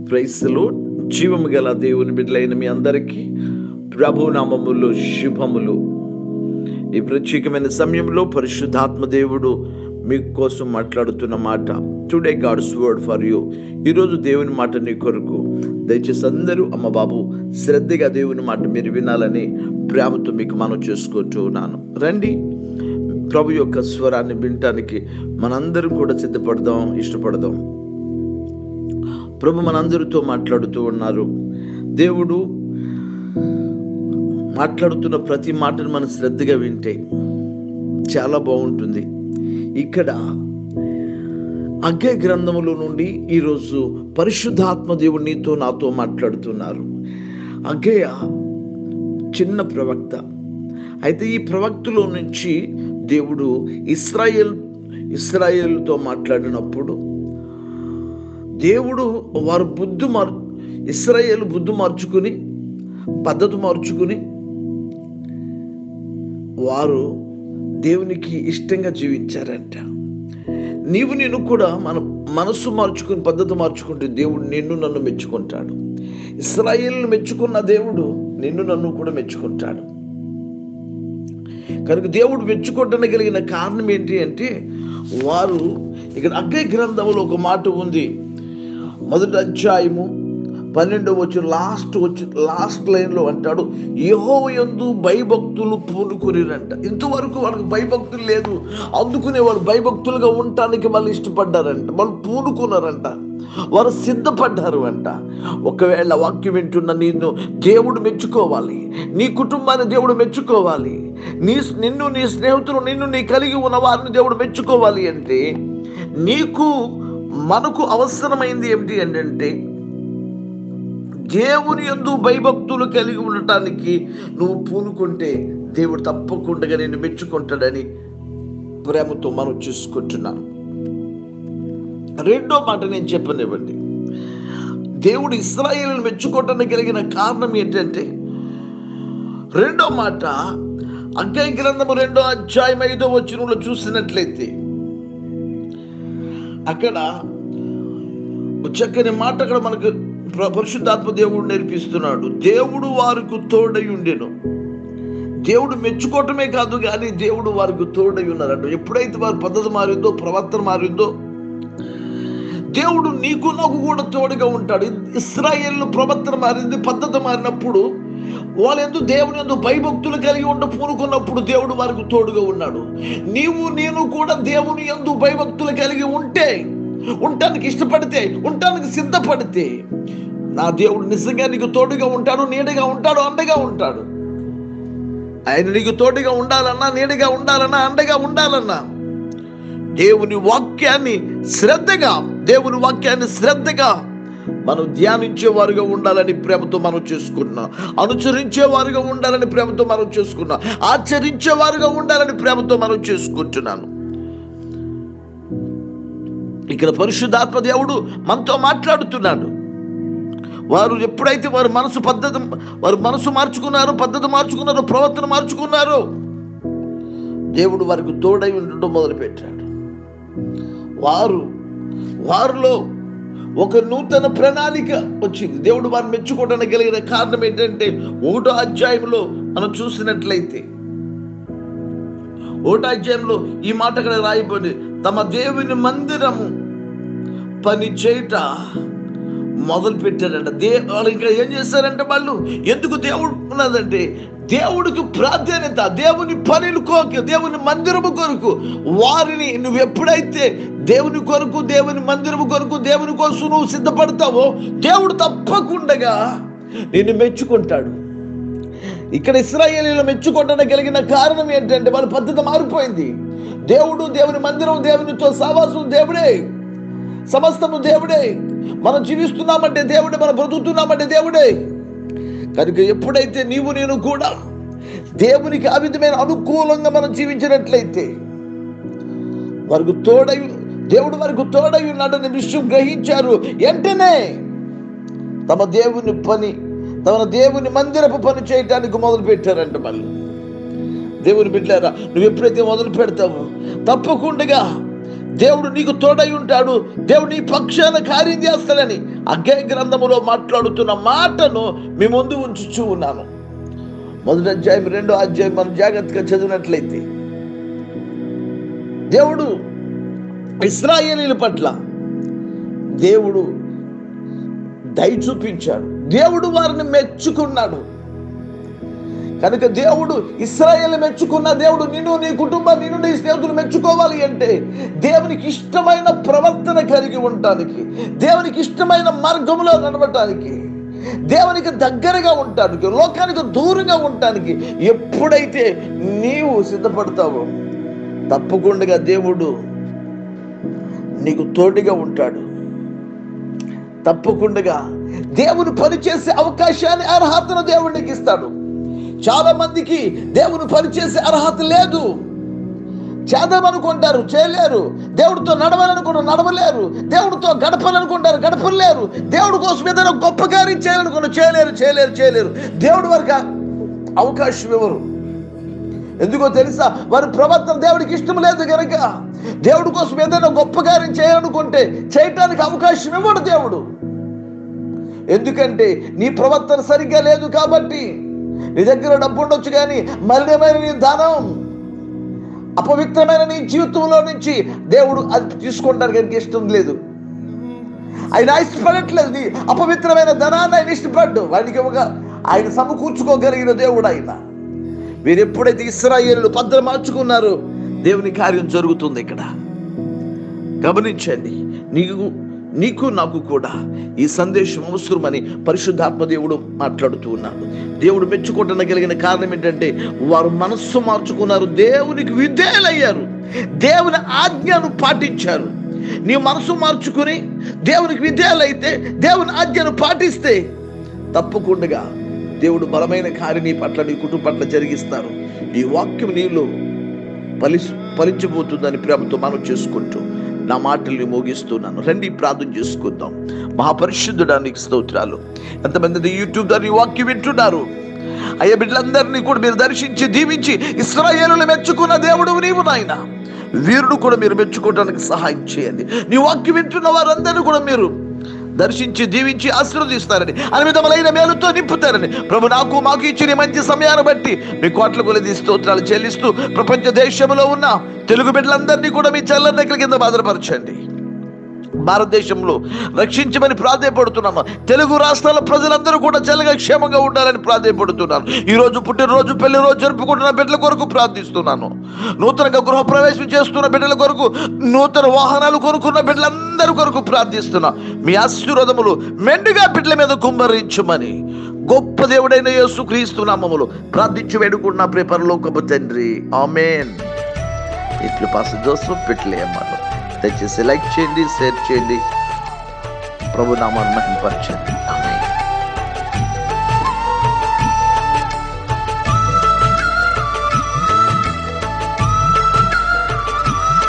ప్రైస్లో జీవము గల దేవుని బిడ్డలైన మీ అందరికీ ప్రభు నామములు శుభములు ఈ ప్రత్యేకమైన సమయంలో పరిశుద్ధాత్మ దేవుడు మీ కోసం మాట్లాడుతున్న మాట today God's word for you ఈరోజు దేవుని మాట నీ కొరకు దయచేసి అందరూ అమ్మ బాబు శ్రద్ధగా దేవుని మాట మీరు వినాలని ప్రేమతో మీకు మనం చేసుకుంటూ ఉన్నాను రండి ప్రభు యొక్క స్వరాన్ని వినటానికి మనందరం కూడా సిద్ధపడదాం ఇష్టపడదాం ప్రభు మనందరితో మాట్లాడుతూ ఉన్నారు దేవుడు మాట్లాడుతున్న ప్రతి మాటను మనం శ్రద్ధగా వింటే చాలా బాగుంటుంది ఇక్కడ అగ్గే గ్రంథములో నుండి ఈరోజు పరిశుద్ధాత్మ దేవుడు నీతో నాతో మాట్లాడుతున్నారు అగ్గయ్య చిన్న ప్రవక్త అయితే ఈ ప్రవక్తలో నుంచి దేవుడు ఇస్రాయేల్ ఇస్రాయేల్తో మాట్లాడినప్పుడు దేవుడు వారు బుద్ధి మార్ ఇస్రాయేల్ బుద్ధి మార్చుకుని పద్ధతి మార్చుకుని వారు దేవునికి ఇష్టంగా జీవించారంట నీవు నేను కూడా మన మనస్సు మార్చుకుని పద్ధతి మార్చుకుంటే దేవుడు నిన్ను నన్ను మెచ్చుకుంటాడు ఇస్రాయేల్ను మెచ్చుకున్న దేవుడు నిన్ను నన్ను కూడా మెచ్చుకుంటాడు కనుక దేవుడు మెచ్చుకోవడానికి కలిగిన కారణం ఏంటి అంటే వారు ఇక్కడ అగ్గే గ్రంథంలో ఒక మాట ఉంది మొదటి అధ్యాయము పన్నెండో వచ్చి లాస్ట్ వచ్చి లాస్ట్ లైన్లో అంటాడు యహో ఎందు భయభక్తులు పూనుకునిరంట ఇంతవరకు వాళ్ళకి భయభక్తులు లేదు అందుకునే వాళ్ళు భయభక్తులుగా ఉండటానికి వాళ్ళు ఇష్టపడ్డారంట వాళ్ళు పూనుకున్నారంట వారు సిద్ధపడ్డారు అంట ఒకవేళ వాక్యం వింటున్న నిన్ను దేవుడు మెచ్చుకోవాలి నీ కుటుంబాన్ని దేవుడు మెచ్చుకోవాలి నీ నిన్ను నీ స్నేహితులు నిన్ను నీ కలిగి ఉన్న వారిని దేవుడు మెచ్చుకోవాలి అంటే నీకు మనకు అవసరమైంది ఏమిటి అంటే దేవుని ఎందు భయభక్తులు కలిగి ఉండటానికి నువ్వు పూనుకుంటే దేవుడు తప్పకుండా నేను మెచ్చుకుంటాడని ప్రేమతో మనం చూసుకుంటున్నాను రెండో మాట నేను చెప్పనివ్వండి దేవుడు ఇస్రాయేల్ని మెచ్చుకోవటానికి కలిగిన కారణం ఏంటంటే రెండో మాట అగ్గై గ్రంథము రెండో అధ్యాయం ఐదో వచ్చినలో చూసినట్లయితే అక్కడ చక్కని మాట అక్కడ మనకు పరిశుద్ధాత్మ దేవుడు నేర్పిస్తున్నాడు దేవుడు వారికి తోడై ఉండెను దేవుడు మెచ్చుకోవటమే కాదు కానీ దేవుడు వారికి తోడై ఉన్నారంట ఎప్పుడైతే వారి పద్ధతి మారిందో ప్రవర్తన మారిందో దేవుడు నీకు నాకు కూడా తోడుగా ఉంటాడు ఇస్రాయేల్ ప్రవర్తన మారింది పద్ధతి మారినప్పుడు వాళ్ళెందు దేవుని ఎందు భయభక్తులు కలిగి ఉండ పూనుకున్నప్పుడు దేవుడు వారికి తోడుగా ఉన్నాడు నీవు నేను కూడా దేవుని ఎందు భయభక్తులు కలిగి ఉంటే ఉండటానికి ఇష్టపడితే ఉండటానికి సిద్ధపడితే నా దేవుడు నిజంగా నీకు తోడుగా ఉంటాడు నీడగా ఉంటాడు అండగా ఉంటాడు ఆయన నీకు తోడుగా ఉండాలన్నా నీడగా ఉండాలన్నా అండగా ఉండాలన్నా దేవుని వాక్యాన్ని శ్రద్ధగా దేవుని వాక్యాన్ని శ్రద్ధగా మనం ధ్యానించేవారుగా ఉండాలని ప్రేమతో మనం చేసుకున్నాం అనుసరించేవారుగా ఉండాలని ప్రేమతో మనం చేసుకున్నాం ఆచరించేవారుగా ఉండాలని ప్రేమతో మనం చేసుకుంటున్నాను ఇక్కడ పరిశుద్ధాత్మ దేవుడు మనతో మాట్లాడుతున్నాడు వారు ఎప్పుడైతే వారు మనసు పద్ధతి వారు మనసు మార్చుకున్నారు పద్ధతి మార్చుకున్నారు ప్రవర్తన మార్చుకున్నారు దేవుడు వారికి తోడై ఉండటం మొదలుపెట్టాడు వారు వారిలో ఒక నూతన ప్రణాళిక వచ్చింది దేవుడు వారిని మెచ్చుకోవడానికి కలిగిన కారణం ఏంటంటే ఒకటో అధ్యాయంలో మనం చూసినట్లయితే ఒకటో అధ్యాయంలో ఈ మాట అక్కడ రాయబడి తమ దేవుని మందిరము పని చేయట మొదలు పెట్టారంట దే వాళ్ళు ఇంకా ఏం చేశారంటే వాళ్ళు ఎందుకు దేవుడు ఉన్నదంటే దేవుడికి ప్రాధాన్యత దేవుని పనులు కోరిక దేవుని మందిరము కొరకు వారిని నువ్వు ఎప్పుడైతే దేవుని కొరకు దేవుని మందిరము కొరకు దేవుని కోసం నువ్వు సిద్ధపడతావో దేవుడు తప్పకుండా నిన్ను మెచ్చుకుంటాడు ఇక్కడ ఇస్రాయేలీలు మెచ్చుకోవడానికి కలిగిన కారణం ఏంటంటే వాళ్ళ పద్ధతి మారిపోయింది దేవుడు దేవుని మందిరం దేవునితో సావాసం దేవుడే సమస్తము దేవుడే మనం జీవిస్తున్నామంటే దేవుడే మనం బ్రతుకుతున్నామంటే దేవుడే కనుక ఎప్పుడైతే నీవు నేను కూడా దేవునికి ఆ విధమైన అనుకూలంగా మనం జీవించినట్లయితే వారికి తోడై దేవుడు వారికి తోడై ఉన్నాడనే విషయం గ్రహించారు వెంటనే తమ దేవుని పని తమ దేవుని మందిరపు పని చేయటానికి మొదలు పెట్టారంట మళ్ళీ దేవుని బిడ్డారా నువ్వు ఎప్పుడైతే మొదలు పెడతావో తప్పకుండా దేవుడు నీకు తోడై ఉంటాడు దేవుడు నీ పక్షాన కార్యం చేస్తాడని అగ్గే గ్రంథములో మాట్లాడుతున్న మాటను మీ ముందు ఉంచుచూ ఉన్నాను మొదటి అధ్యాయం రెండో అధ్యాయం మనం జాగ్రత్తగా చదివినట్లయితే దేవుడు ఇస్రాయేలీల పట్ల దేవుడు దయ చూపించాడు దేవుడు వారిని మెచ్చుకున్నాడు కనుక దేవుడు ఇస్రాయేల్ మెచ్చుకున్న దేవుడు నిన్ను నీ కుటుంబం నిన్ను నీ స్నేహితులు మెచ్చుకోవాలి అంటే దేవునికి ఇష్టమైన ప్రవర్తన కలిగి ఉండటానికి దేవునికి ఇష్టమైన మార్గంలో నడవటానికి దేవునికి దగ్గరగా ఉండటానికి లోకానికి దూరంగా ఉండటానికి ఎప్పుడైతే నీవు సిద్ధపడతావో తప్పకుండా దేవుడు నీకు తోడుగా ఉంటాడు తప్పకుండా దేవుని పనిచేసే అవకాశాన్ని అర్హతను దేవుడు నీకు ఇస్తాడు చాలా మందికి దేవుని పనిచేసే అర్హత లేదు చేద్దామనుకుంటారు చేయలేరు దేవుడితో నడవాలనుకుంటారు నడవలేరు దేవుడితో గడపాలనుకుంటారు గడపలేరు దేవుడి కోసం ఏదైనా గొప్ప కార్యం చేయాలనుకున్నారు చేయలేరు చేయలేరు చేయలేరు దేవుడి వరకు అవకాశం ఇవ్వరు ఎందుకో తెలుసా వారి ప్రవర్తన దేవుడికి ఇష్టం లేదు కనుక దేవుడి కోసం ఏదైనా గొప్ప కార్యం చేయాలనుకుంటే చేయటానికి అవకాశం ఇవ్వడు దేవుడు ఎందుకంటే నీ ప్రవర్తన సరిగ్గా లేదు కాబట్టి నీ దగ్గర డబ్బు ఉండొచ్చు కానీ మలినమైన నీ ధనం అపవిత్రమైన నీ జీవితంలో నుంచి దేవుడు అది తీసుకుంటానికి ఆయనకి ఇష్టం లేదు ఆయన ఇష్టపడట్లేదు నీ అపవిత్రమైన ధనాన్ని ఆయన ఇష్టపడ్డు వాడికి ఒక ఆయన సమకూర్చుకోగలిగిన దేవుడు ఆయన మీరు ఎప్పుడైతే ఇస్రాయేలు పద్ధతి మార్చుకున్నారో దేవుని కార్యం జరుగుతుంది ఇక్కడ గమనించండి నీకు నీకు నాకు కూడా ఈ సందేశం అవసరమని పరిశుద్ధాత్మ దేవుడు మాట్లాడుతూ ఉన్నాడు దేవుడు మెచ్చుకోవటానికి కలిగిన కారణం ఏంటంటే వారు మనస్సు మార్చుకున్నారు దేవునికి విధేయులయ్యారు దేవుని ఆజ్ఞను పాటించారు నీ మనసు మార్చుకుని దేవునికి విధేయులైతే దేవుని ఆజ్ఞను పాటిస్తే తప్పకుండా దేవుడు బలమైన కార్యం నీ పట్ల నీ కుటుంబం పట్ల జరిగిస్తారు ఈ వాక్యం నీలో ఫలి ఫలించబోతుందని ప్రేమతో మనం చేసుకుంటూ నా మాటల్ని మోగిస్తున్నాను రండి ప్రార్థన చేసుకుందాం మహాపరిశుద్ధుడానికి స్తోత్రాలు ఎంతమంది యూట్యూబ్ ద్వారా ఈ వాక్యం వింటున్నారు అయ్యా బిడ్డలందరినీ కూడా మీరు దర్శించి దీవించి ఇస్రాయేలులు మెచ్చుకున్న దేవుడు నీవు నాయన వీరుడు కూడా మీరు మెచ్చుకోవడానికి సహాయం చేయండి నీ వాక్యం వింటున్న వారందరినీ కూడా మీరు దర్శించి దీవించి ఆశీర్వదిస్తారని అనిమిదములైన మేలుతో నింపుతారని ప్రభు నాకు మాకు ఇచ్చిన ఈ మంచి సమయాన్ని బట్టి మీ కోట్ల కొలది స్తోత్రాలు చెల్లిస్తూ ప్రపంచ దేశంలో ఉన్న తెలుగు బిడ్డలందరినీ కూడా మీ చల్లని రెక్కల కింద భద్రపరచండి భారతదేశంలో రక్షించమని ప్రాధాయపడుతున్నాము తెలుగు రాష్ట్రాల ప్రజలందరూ కూడా చల్లగా క్షేమంగా ఉండాలని ప్రాధాయపడుతున్నాను ఈ రోజు పుట్టినరోజు పెళ్లి రోజు జరుపుకుంటున్న బిడ్డల కొరకు ప్రార్థిస్తున్నాను నూతనంగా గృహ ప్రవేశం చేస్తున్న బిడ్డల కొరకు నూతన వాహనాలు కొనుక్కున్న బిడ్డలందరి కొరకు ప్రార్థిస్తున్నా మీ ఆశీర్వాదములు మెండుగా బిడ్డల మీద కుమ్మరించమని గొప్ప దేవుడైన యేసు క్రీస్తు నామములు ప్రార్థించి వేడుకున్న ప్రేపరలోకపు తండ్రి ఆమెన్ ఇట్లు పాస్ జోసఫ్ పెట్టలే అమ్మారు దయచేసి లైక్ చేయండి షేర్ చేయండి ప్రభు నామాన్ని మహింపరచండి